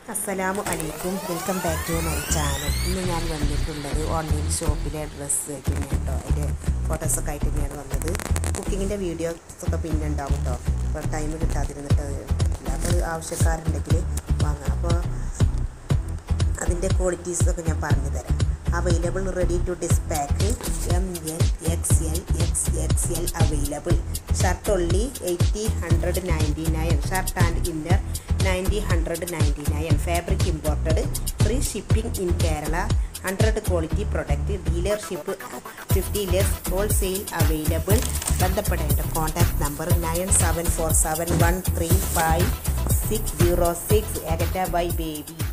അസ്സലാമു അലൈക്കും welcome back to my channel ഇന്ന് ഞാൻ വന്നിട്ടുള്ളത് ഓൺലൈൻ ഷോപ്പിലെ ഡ്രസ്സ് പിന്നെ കേട്ടോ അതിൻ്റെ ഫോട്ടോസൊക്കെ ആയിട്ട് തന്നെയാണ് വന്നത് കുക്കിങ്ങിൻ്റെ വീഡിയോസൊക്കെ പിന്നെ ഉണ്ടാവും കേട്ടോ ഇപ്പോൾ ടൈം കിട്ടാതിരുന്നിട്ട് ഇല്ല അപ്പോൾ ആവശ്യക്കാരുണ്ടെങ്കിൽ വാങ്ങാം അപ്പോൾ അതിൻ്റെ ക്വാളിറ്റീസൊക്കെ ഞാൻ പറഞ്ഞു തരാം available ready to dispatch M L X L X X L available shirt only eighty hundred ninety nine shirt and inner ninety hundred ninety nine fabric imported free shipping in Kerala hundred quality product dealership fifty less wholesale available ബന്ധപ്പെടേണ്ട contact number nine seven four seven one three five six zero six eight bye baby